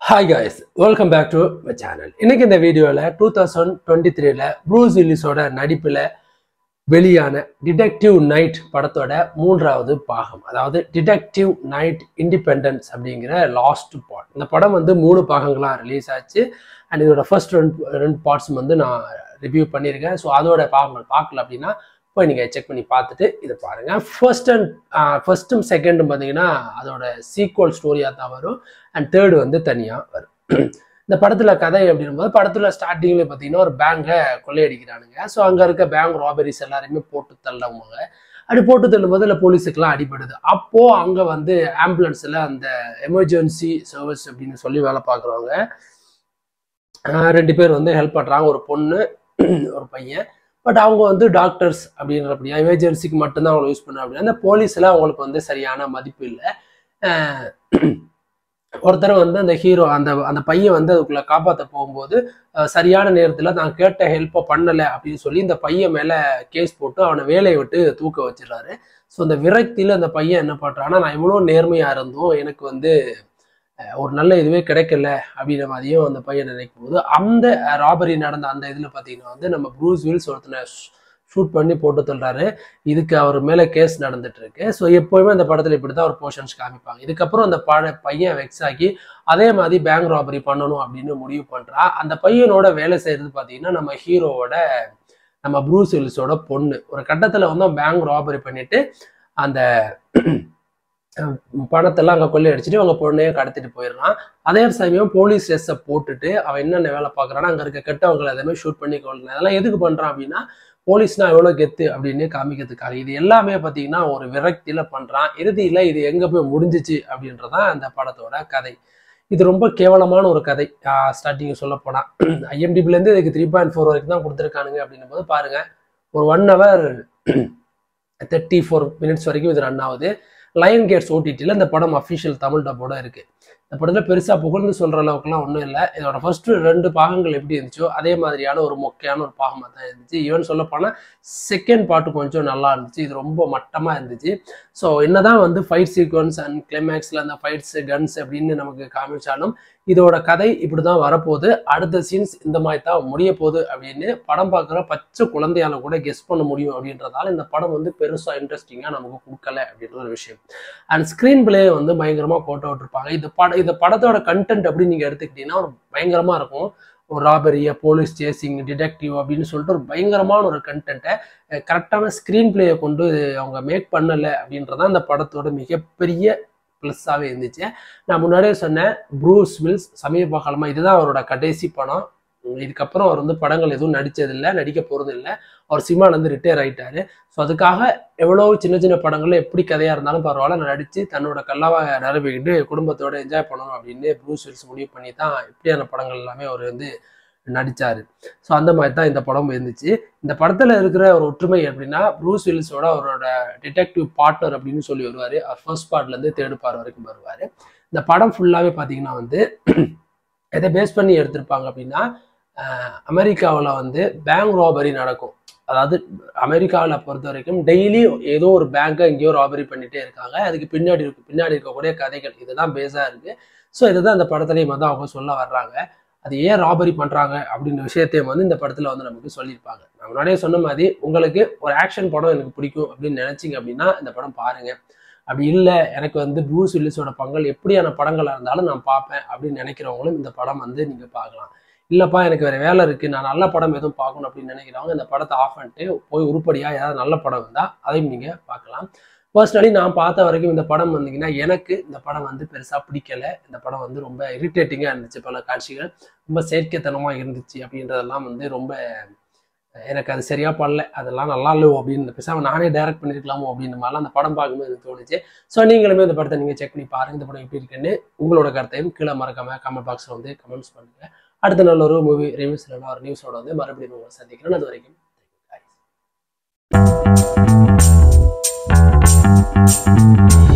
Hi guys welcome back to my channel இன்னைக்கு இந்த வீடியோவில் டூ தௌசண்ட் டுவெண்ட்டி த்ரீல ப்ரூஸ் வில்லிஸோட நடிப்பில் வெளியான டிடெக்டிவ் நைட் படத்தோட மூன்றாவது பாகம் அதாவது டிடெக்டிவ் நைட் இண்டிபெண்டன்ஸ் அப்படிங்கிற லாஸ்ட் பார்ட் இந்த படம் வந்து மூணு பாகங்களாக ரிலீஸ் ஆச்சு அண்ட் இதோட ஃபர்ஸ்ட் ரெண்டு ரெண்டு பார்ட்ஸ் வந்து நான் ரிவ்யூ பண்ணியிருக்கேன் ஸோ அதோட பாகங்கள் பார்க்கல அப்படின்னா போய் நீங்கள் செக் பண்ணி பார்த்துட்டு இதை பாருங்கள் ஃபர்ஸ்ட் அண்ட் ஃபர்ஸ்ட்டும் செகண்டும் பார்த்தீங்கன்னா அதோட சீக்வல் ஸ்டோரியாக தான் வரும் அண்ட் தேர்டு வந்து தனியாக வரும் இந்த படத்தில் கதை அப்படின்னும் போது படத்தில் ஸ்டார்டிங்கில் பார்த்தீங்கன்னா ஒரு பேங்கை கொள்ளையடிக்கிறானுங்க ஸோ அங்கே இருக்க பேங்க் ராபரிஸ் எல்லாருமே போட்டு தள்ளவங்க அப்படி போட்டு தள்ளும்போது இல்லை போலீஸுக்கெல்லாம் அடிபடுது அப்போது அங்கே வந்து ஆம்புலன்ஸில் அந்த எமர்ஜென்சி சர்வீஸ் அப்படின்னு சொல்லி வேலை பார்க்குறவங்க ரெண்டு பேர் வந்து ஹெல்ப் பண்ணுறாங்க ஒரு பொண்ணு ஒரு பையன் பட் அவங்க வந்து டாக்டர்ஸ் அப்படின்றபடியா எமர்ஜென்சிக்கு மட்டும்தான் அவங்க யூஸ் பண்ண அப்படின்னா அந்த போலீஸில் அவங்களுக்கு வந்து சரியான மதிப்பு இல்லை ஒருத்தர் வந்து அந்த ஹீரோ அந்த அந்த பையன் வந்து அதுக்குள்ள காப்பாற்ற போகும்போது சரியான நேரத்தில் தான் கேட்ட ஹெல்ப்பை பண்ணலை அப்படின்னு சொல்லி இந்த பையன் மேலே கேஸ் போட்டு அவனை வேலையை விட்டு தூக்க வச்சிடறாரு ஸோ அந்த விரக்தியில் அந்த பையன் என்ன பண்ணுறான்னா நான் இவ்வளோ நேர்மையாக இருந்தும் எனக்கு வந்து ஒரு நல்ல இதுவே கிடைக்கல அப்படின்ற மாதிரியும் அந்த பையன் நினைக்கும் போது அந்த ராபரி நடந்த அந்த இதில் பார்த்தீங்கன்னா வந்து நம்ம ப்ரூஸ் வில்ஸ் ஒருத்தனை ஷூட் பண்ணி போட்டு தள்ளுறாரு இதுக்கு அவர் மேலே கேஸ் நடந்துட்டு இருக்கு ஸோ எப்போயுமே அந்த படத்தில் இப்படி தான் ஒரு போர்ஷன்ஸ் காமிப்பாங்க இதுக்கப்புறம் அந்த பட பையன் வெக்ஸ் ஆகி அதே மாதிரி பேங்க் ராபரி பண்ணணும் அப்படின்னு முடிவு பண்ணுறா அந்த பையனோட வேலை செய்யறது பார்த்தீங்கன்னா நம்ம ஹீரோவோட நம்ம ப்ரூஸ் வில்ஸோட பொண்ணு ஒரு கட்டத்தில் வந்து அவன் பேங்க் ராபரி பண்ணிட்டு அந்த பணத்தெல்லாம் அங்கே கொள்ளையடிச்சிட்டு அவங்க பொண்ணையே கடத்திட்டு போயிடலாம் அதே சமயம் போலீஸ் ட்ரெஸ்ஸை போட்டுட்டு அவன் என்னென்ன வேலை பார்க்குறான்னா அங்கே இருக்க கெட்டவங்களை எதுவுமே ஷூட் பண்ணி கொள்ளலாம் அதெல்லாம் எதுக்கு பண்ணுறான் அப்படின்னா போலீஸ்னா எவ்வளோ கெத்து அப்படின்னு காமிக்கிறதுக்காக இது எல்லாமே பார்த்தீங்கன்னா ஒரு விரக்தியில் பண்ணுறான் இறுதியில் இது எங்கே போய் முடிஞ்சிச்சு அப்படின்றதான் அந்த படத்தோட கதை இது ரொம்ப கேவலமான ஒரு கதை ஸ்டார்டிங் சொல்ல போனால் ஐஎம்டிபிலேருந்து இதுக்கு த்ரீ பாயிண்ட் ஃபோர் வரைக்கும் தான் கொடுத்துருக்கானுங்க அப்படின்னும் போது பாருங்கள் ஒரு one hour thirty four minutes வரைக்கும் இது ரன் ஆகுது லயன் கேட்ஸ் ஓடிடியில் இந்த படம் அஃபிஷியல் தமிழ் டப்போட இருக்குது இந்த படத்தில் பெருசாக புகழ்ந்து சொல்கிற அளவுக்குலாம் ஒன்றும் இல்லை இதோட ஃபர்ஸ்ட்டு ரெண்டு பாகங்கள் எப்படி இருந்துச்சோ அதே மாதிரியான ஒரு மொக்கையான ஒரு பாகமாக தான் இருந்துச்சு ஈவன் சொல்ல போனால் செகண்ட் பாட்டு கொஞ்சம் நல்லா இருந்துச்சு இது ரொம்ப மட்டமாக இருந்துச்சு ஸோ என்னதான் வந்து ஃபைட் சீக்வன்ஸ் அண்ட் கிளைமேக்ஸில் அந்த ஃபைட்ஸ் கன்ஸ் அப்படின்னு நமக்கு காமிச்சாலும் இதோட கதை இப்படி தான் வரப்போகுது அடுத்த சீன்ஸ் இந்த மாதிரி தான் முடிய போகுது அப்படின்னு படம் பார்க்குற பச்சை குழந்தையால கூட கெஸ் பண்ண முடியும் அப்படின்றதால இந்த படம் வந்து பெருசாக இன்ட்ரெஸ்டிங்காக நமக்கு கொடுக்கல அப்படின்ற ஒரு விஷயம் அண்ட் ஸ்க்ரீன் பிளே வந்து பயங்கரமாக கோட்டை விட்டுருப்பாங்க இந்த படம் இந்த படத்தோட கண்டென்ட் அப்படின்னு நீங்கள் எடுத்துக்கிட்டீங்கன்னா ஒரு பயங்கரமாக இருக்கும் ஒரு ராபரியை போலீஸ் சேசிங் டிடெக்டிவ் அப்படின்னு சொல்லிட்டு ஒரு பயங்கரமான ஒரு கண்டென்ட்டை கரெக்டான ஸ்க்ரீன் பிளேயை கொண்டு அவங்க மேக் பண்ணலை அப்படின்றதான் அந்த படத்தோட மிகப்பெரிய ப்ளஸ்ஸாகவே இருந்துச்சு நான் முன்னாடியே சொன்னேன் ப்ரூஸ் வில்ஸ் சமீப காலமாக இதுதான் அவரோட கடைசி படம் இதுக்கப்புறம் அவர் வந்து படங்கள் எதுவும் நடித்ததில்லை நடிக்க போகிறது இல்லை அவர் சினிமாலேருந்து ரிட்டையர் ஆகிட்டாரு ஸோ அதுக்காக எவ்வளோ சின்ன சின்ன படங்களில் எப்படி கதையாக இருந்தாலும் பரவாயில்ல நடித்து தன்னோட கல்லாவை நிரப்பிக்கிட்டு குடும்பத்தோட என்ஜாய் பண்ணணும் அப்படின்னு ப்ரூஸ் வில்ஸ் முடிவு பண்ணி தான் இப்படியான படங்கள் எல்லாமே அவர் வந்து நடித்தார் ஸோ அந்த மாதிரி தான் இந்த படம் இருந்துச்சு இந்த படத்தில் இருக்கிற ஒரு ஒற்றுமை எப்படின்னா ப்ரூஸ் வில்ஸோட அவரோட டிடெக்டிவ் பார்ட்னர் அப்படின்னு சொல்லி வருவார் அவர் ஃபர்ஸ்ட் பார்ட்லேருந்து தேர்ட் பார்ட் வரைக்கும் வருவார் இந்த படம் ஃபுல்லாகவே பார்த்தீங்கன்னா வந்து எதை பேஸ் பண்ணி எடுத்திருப்பாங்க அப்படின்னா அமெரிக்காவில் வந்து பேங்க் ராபரி நடக்கும் அதாவது அமெரிக்காவில் பொறுத்த வரைக்கும் டெய்லி ஏதோ ஒரு பேங்கை எங்கேயோ ராபரி பண்ணிகிட்டே இருக்காங்க அதுக்கு பின்னாடி இருக்கு பின்னாடி இருக்கக்கூடிய கதைகள் இதுதான் பேஸாக இருக்குது ஸோ இதுதான் அந்த படத்துலேயும் வந்து அவங்க சொல்ல வர்றாங்க அது ஏன் ராபரி பண்ணுறாங்க அப்படின்ற விஷயத்தையும் வந்து இந்த படத்தில் வந்து நமக்கு சொல்லியிருப்பாங்க நான் முன்னாடியே சொன்ன மாதிரி உங்களுக்கு ஒரு ஆக்ஷன் படம் எனக்கு பிடிக்கும் அப்படின்னு நினச்சிங்க அப்படின்னா இந்த படம் பாருங்கள் அப்படி இல்லை எனக்கு வந்து ப்ரூஸ் வில்லிஸோட பங்கள் எப்படியான படங்களாக இருந்தாலும் நான் பார்ப்பேன் அப்படின்னு நினைக்கிறவங்களும் இந்த படம் வந்து நீங்கள் பார்க்கலாம் இல்லைப்பா எனக்கு வேறு வேலை இருக்குது நான் நல்ல படம் எதுவும் பார்க்கணும் அப்படின்னு நினைக்கிறவங்க இந்த படத்தை ஆஃப் பண்ணிட்டு போய் உருப்படியாக ஏதாவது நல்ல படம் இருந்தால் அதையும் நீங்கள் பார்க்கலாம் பர்சனலி நான் பார்த்த வரைக்கும் இந்த படம் வந்தீங்கன்னா எனக்கு இந்த படம் வந்து பெருசாக பிடிக்கல இந்த படம் வந்து ரொம்ப இரிட்டேட்டிங்காக இருந்துச்சு பல காட்சிகள் ரொம்ப செயற்கைத்தனமாக இருந்துச்சு அப்படின்றதெல்லாம் வந்து ரொம்ப எனக்கு அது சரியாக பண்ணல அதெல்லாம் நல்லா இல்லோ அப்படின்னு பேசாமல் நானே டைரக்ட் பண்ணியிருக்கலாமோ அப்படின்ற மாதிரிலாம் அந்த படம் பார்க்கும்போது எனக்கு தோணுச்சு ஸோ நீங்களுமே இந்த படத்தை நீங்கள் செக் பண்ணி பாருங்கள் இந்த படம் எப்படி இருக்குன்னு உங்களோட கருத்தையும் கீழே மறக்காம கமெண்ட் பாக்ஸில் வந்து கமெண்ட்ஸ் பண்ணுங்கள் அடுத்த நல்ல ஒரு மூவி ரிவ்யூஸ் இல்லைனா ஒரு நியூஸோட வந்து மறுபடியும் உங்களை சந்திக்கிறேன் அது வரைக்கும் Thank you.